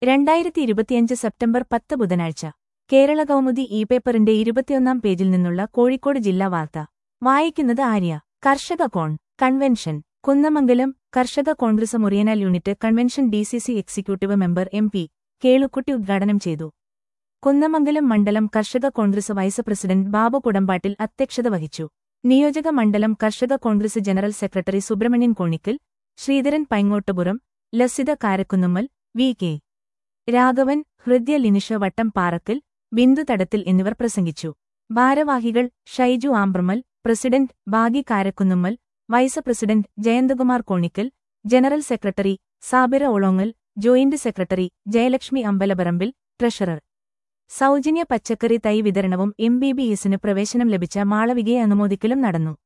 രണ്ടായിരത്തി ഇരുപത്തിയഞ്ച് സെപ്റ്റംബർ പത്ത് ബുധനാഴ്ച കേരള കൗമുദി ഇ പേപ്പറിന്റെ ഇരുപത്തിയൊന്നാം പേജിൽ നിന്നുള്ള കോഴിക്കോട് ജില്ലാ വാർത്ത വായിക്കുന്നത് ആര്യ കർഷക കോൺ കൺവെൻഷൻ കുന്നമംഗലം കർഷക Congress Muriyanal unit convention DCC executive member M P Kelukutty ഉദ്ഘാടനം ചെയ്തു കുന്നമംഗലം മണ്ഡലം കർഷക Congress vice president Babu Kudambattil അധ്യക്ഷത വഹിച്ചു നിയോജക മണ്ഡലം കർഷക Congress general secretary Subrahmanian Konikkal Sreedharan Paingottupuram Lasitha Karakkunnummal V K Raghavan Hridya Linisha Vattam Parakkal Bindu Thadathil എന്നിവർ പ്രസംഗിച്ചു ഭാരവാഹികൾ Shaiju Ambramal president Bagi Karakkunnummal vice president Jayanthakumar Konikkal general secretary Sabira Olongal joint secretary Jayalakshmi Ambalaparambil treasurer സൗജന്യ പച്ചക്കറി തൈ വിതരണവും എം ബി ബി എസിന് പ്രവേശനം ലഭിച്ച മാളവികയെ അനുമോദിക്കലും നടന്നു